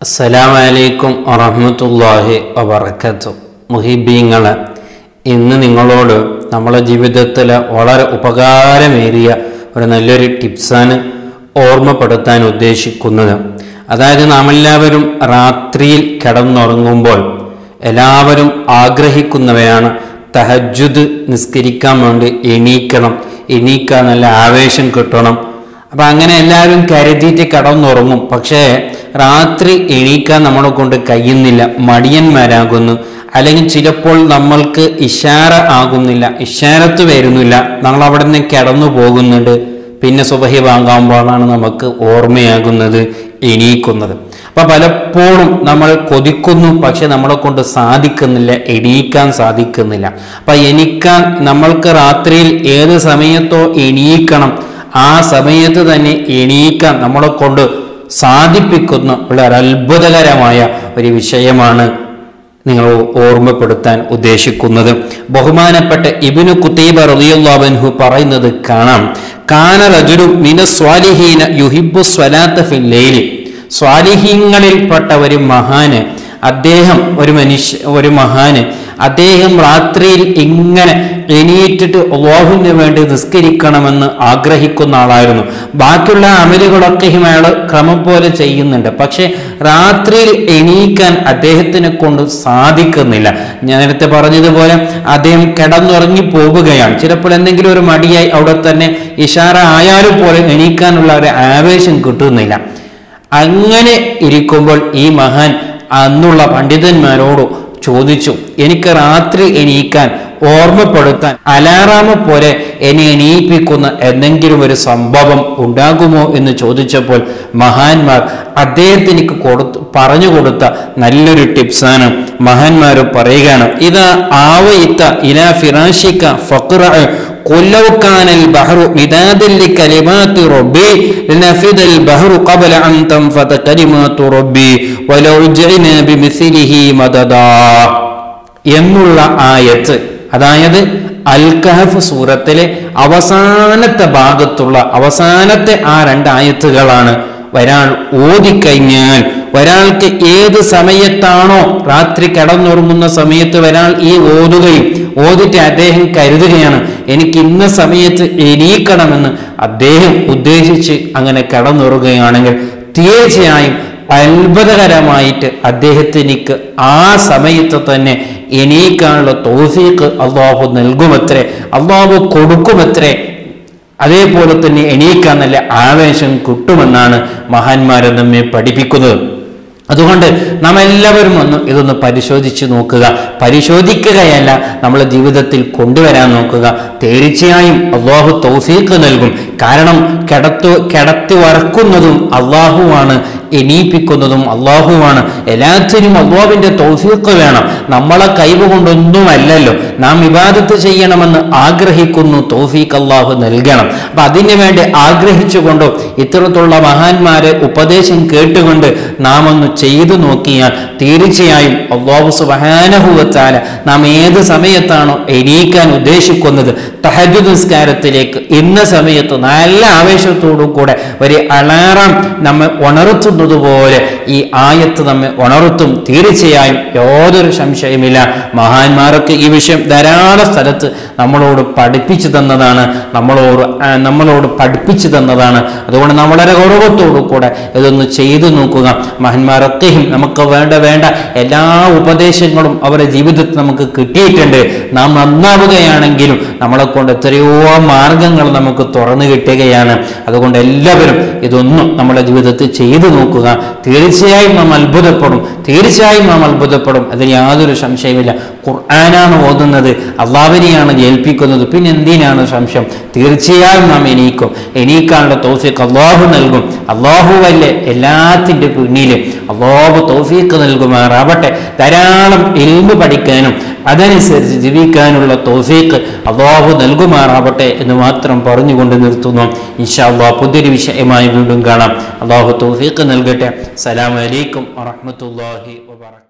അസ്സലാമലൈക്കും വറഹമത്തല്ലാഹി വബർക്കത്തു മുഹിബീങ്ങൾ ഇന്ന് നിങ്ങളോട് നമ്മുടെ ജീവിതത്തിൽ വളരെ ഉപകാരമേറിയ ഒരു നല്ലൊരു ടിപ്സാണ് ഓർമ്മപ്പെടുത്താൻ ഉദ്ദേശിക്കുന്നത് അതായത് നാം എല്ലാവരും രാത്രിയിൽ കിടന്നുറങ്ങുമ്പോൾ എല്ലാവരും ആഗ്രഹിക്കുന്നവയാണ് തഹജുദ് നിസ്കരിക്കാൻ വേണ്ടി എണീക്കണം എണീക്കാൻ നല്ല ആവേശം കിട്ടണം അപ്പം അങ്ങനെ എല്ലാവരും കരുതിയിട്ട് കടന്നുറങ്ങും പക്ഷേ രാത്രി എണീക്കാൻ നമ്മളെ കൊണ്ട് കഴിയുന്നില്ല മടിയന്മാരാകുന്നു അല്ലെങ്കിൽ ചിലപ്പോൾ നമ്മൾക്ക് ഇഷാര ആകുന്നില്ല ഇഷാരത്ത് വരുന്നില്ല നമ്മൾ അവിടെ നിന്ന് കിടന്നു പോകുന്നുണ്ട് പിന്നെ സുബഹി വാങ്ങാകുമ്പോഴാണ് നമുക്ക് ഓർമ്മയാകുന്നത് എണീക്കുന്നത് അപ്പൊ പലപ്പോഴും നമ്മൾ കൊതിക്കുന്നു പക്ഷെ നമ്മളെ കൊണ്ട് സാധിക്കുന്നില്ല എണീക്കാൻ സാധിക്കുന്നില്ല അപ്പൊ എണീക്കാൻ നമ്മൾക്ക് രാത്രിയിൽ ഏത് സമയത്തോ എണീക്കണം ആ സമയത്ത് തന്നെ എണീക്കാൻ നമ്മളെ കൊണ്ട് സാധിപ്പിക്കുന്ന വളരെ അത്ഭുതകരമായ ഒരു വിഷയമാണ് നിങ്ങൾ ഓർമ്മപ്പെടുത്താൻ ഉദ്ദേശിക്കുന്നത് ബഹുമാനപ്പെട്ട ഇബിനു കുത്തീബ റളിയല്ലാഹു പറയുന്നത് കാണാം കാന റജുലു മിന സ്വാലിഹീന യുഹിബ്ബു സ്വലാത്ത ഫിൽ ലൈലി സ്വാലിഹീങ്ങളിൽപ്പെട്ട ഒരു മഹാന് അദ്ദേഹം ഒരു മനുഷ്യ ഒരു മഹാന് അദ്ദേഹം രാത്രിയിൽ ഇങ്ങനെ എണീറ്റിട്ട് അള്ളാഹുവിന് വേണ്ടി നിസ്കരിക്കണമെന്ന് ആഗ്രഹിക്കുന്ന ആളായിരുന്നു ബാക്കിയുള്ള അമലുകളൊക്കെ അയാൾ ക്രമം പോലെ ചെയ്യുന്നുണ്ട് പക്ഷെ രാത്രിയിൽ എണീക്കാൻ അദ്ദേഹത്തിനെ കൊണ്ട് സാധിക്കുന്നില്ല ഞാൻ നേരത്തെ പറഞ്ഞതുപോലെ അദ്ദേഹം കിടന്നുറങ്ങി പോവുകയാണ് ചിലപ്പോൾ എന്തെങ്കിലും ഒരു മടിയായി അവിടെ തന്നെ ഇഷാറ ആയാലും പോലെ എണീക്കാനുള്ള ഒരു ആവേശം കിട്ടുന്നില്ല അങ്ങനെ ഇരിക്കുമ്പോൾ ഈ മഹാൻ അന്നുള്ള പണ്ഡിതന്മാരോട് ചോദിച്ചു എനിക്ക് രാത്രി എണീക്കാൻ ഓർമ്മപ്പെടുത്താൻ അലാറാമ പോലെ എന്നെ എണീപ്പിക്കുന്ന എന്തെങ്കിലും ഒരു സംഭവം ഉണ്ടാകുമോ എന്ന് ചോദിച്ചപ്പോൾ മഹാന്മാർ അദ്ദേഹത്തിനിക്ക് കൊടുത്തു പറഞ്ഞു കൊടുത്ത നല്ലൊരു ടിപ്സാണ് മഹാന്മാർ പറയുകയാണ് ഇത് ആവയിത്ത ഇലാ ഫിറാഷിക്ക ഫക്ര قل لو كان البحر مدادا لكلمات ربي لنفد البحر قبل أن تنفد كلمات ربي ولو جئنا بمثله مددا എന്നുള്ള ആയത്ത് അതായത് അൽ കഹഫ് സൂറത്തിലെ അവസാനത്തെ ഭാഗത്തുള്ള അവസാനത്തെ ആ രണ്ട് ആയത്തുകളാണ് ഒരാൾ ഓതിക്കഴിഞ്ഞാൽ ഒരാൾക്ക് ഏത് സമയത്താണോ രാത്രി കിടന്നുറങ്ങുന്ന സമയത്ത് ഒരാൾ ഈ ഓതുകയും ഓതിട്ട് അദ്ദേഹം കരുതുകയാണ് എനിക്ക് ഇന്ന സമയത്ത് എണീക്കണമെന്ന് അദ്ദേഹം ഉദ്ദേശിച്ച് അങ്ങനെ കിടന്നുറങ്ങുകയാണെങ്കിൽ തീർച്ചയായും അത്ഭുതകരമായിട്ട് അദ്ദേഹത്തിനിക്ക് ആ സമയത്ത് തന്നെ എണീക്കാനുള്ള തോഫീക്ക് അള്ളാഹു നൽകുമത്രേ അള്ളാഹു കൊടുക്കുമത്രേ അതേപോലെ തന്നെ എണീക്കാൻ നല്ല ആവേശം കിട്ടുമെന്നാണ് മഹാന്മാരെ നമ്മെ പഠിപ്പിക്കുന്നത് അതുകൊണ്ട് നാം എല്ലാവരും ഒന്ന് ഇതൊന്ന് പരിശോധിച്ച് നോക്കുക പരിശോധിക്കുകയല്ല നമ്മളെ ജീവിതത്തിൽ കൊണ്ടുവരാൻ നോക്കുക തീർച്ചയായും അള്ളാഹു തൗഫീഖ് നൽകും കാരണം കിടത്തു കിടത്തി വറക്കുന്നതും അള്ളാഹുവാണ് എണീപ്പിക്കുന്നതും അള്ളാഹുവാണ് എല്ലാത്തിനും അള്ളാഹുവിന്റെ തൗഫീഖ് വേണം നമ്മളെ കൈവ് കൊണ്ടൊന്നുമല്ലല്ലോ നാം വിവാദത്ത് ചെയ്യണമെന്ന് ആഗ്രഹിക്കുന്നു തൗഫീഖ് അള്ളാഹു നൽകണം അപ്പൊ അതിനു വേണ്ടി ആഗ്രഹിച്ചുകൊണ്ടോ ഇത്തരത്തിലുള്ള മഹാന്മാരെ ഉപദേശം കേട്ടുകൊണ്ട് നാം ഒന്ന് ചെയ്തു നോക്കിയാൽ തീർച്ചയായും അള്ളാഹു സുബാനഹുവച്ചാല നാം ഏത് സമയത്താണോ എണീക്കാൻ ഉദ്ദേശിക്കുന്നത് തഹജു നിസ്കാരത്തിലേക്ക് ഇന്ന സമയത്ത് നല്ല ആവേശത്തോടു കൂടെ ഒരു അലാറം നമ്മെ ഉണർത്തുന്നത് പോലെ ഈ ആയത്ത് നമ്മെ ഉണർത്തും തീർച്ചയായും യാതൊരു സംശയമില്ല മഹാന്മാരൊക്കെ ഈ വിഷയം ധാരാളം സ്ഥലത്ത് നമ്മളോട് പഠിപ്പിച്ചു തന്നതാണ് നമ്മളോട് ആ, നമ്മളോട് പഠിപ്പിച്ചു തന്നതാണ് അതുകൊണ്ട് നമ്മൾ വളരെ ഗൗരവത്തോടു കൂടെ ഇതൊന്ന് ചെയ്തു നോക്കുക മഹാന്മാരൊക്കെയും നമുക്ക് വേണ്ട വേണ്ട എല്ലാ ഉപദേശങ്ങളും അവരുടെ ജീവിതത്തിൽ നമുക്ക് കിട്ടിയിട്ടുണ്ട് നാം നന്നാവുകയാണെങ്കിലും നമ്മളെ കൊണ്ട് എത്രയോ മാർഗങ്ങൾ നമുക്ക് തുറന്നു കിട്ടുകയാണ് അതുകൊണ്ട് എല്ലാവരും ഇതൊന്നും നമ്മുടെ ജീവിതത്തിൽ ചെയ്തു നോക്കുക തീർച്ചയായും നാം അത്ഭുതപ്പെടും തീർച്ചയായും നാം അത്ഭുതപ്പെടും അതിൽ യാതൊരു സംശയമില്ല ഖുർആനാണ് ഓതുന്നത് അള്ളാവിനെയാണ് ഏൽപ്പിക്കുന്നത് പിന്നെ എന്തിനാണ് സംശയം തീർച്ചയായും നാം എണീക്കും എണീക്കാനുള്ള തോഫിക്ക് അള്ളാഹു നൽകും അള്ളാഹു അല്ലേ എല്ലാത്തിൻ്റെ പിന്നിലും അള്ളാഹു തോഫീക്ക് നൽകുമാറാവട്ടെ ധാരാളം എൽമ് പഠിക്കാനും അതനുസരിച്ച് ജീവിക്കാനുള്ള തോഫീക്ക് അള്ളാഹു നൽകുമാറാവട്ടെ എന്ന് മാത്രം പറഞ്ഞുകൊണ്ട് നിർത്തുന്നു ഇൻഷാ അള്ളാഹ് പുതിയൊരു വിഷയമായി വീണ്ടും കാണാം അള്ളാഹു തോഫീക്ക് നൽകട്ടെ സലാം അലൈക്കും വറഹ്മത്തുള്ളാഹി വബറകാതുഹു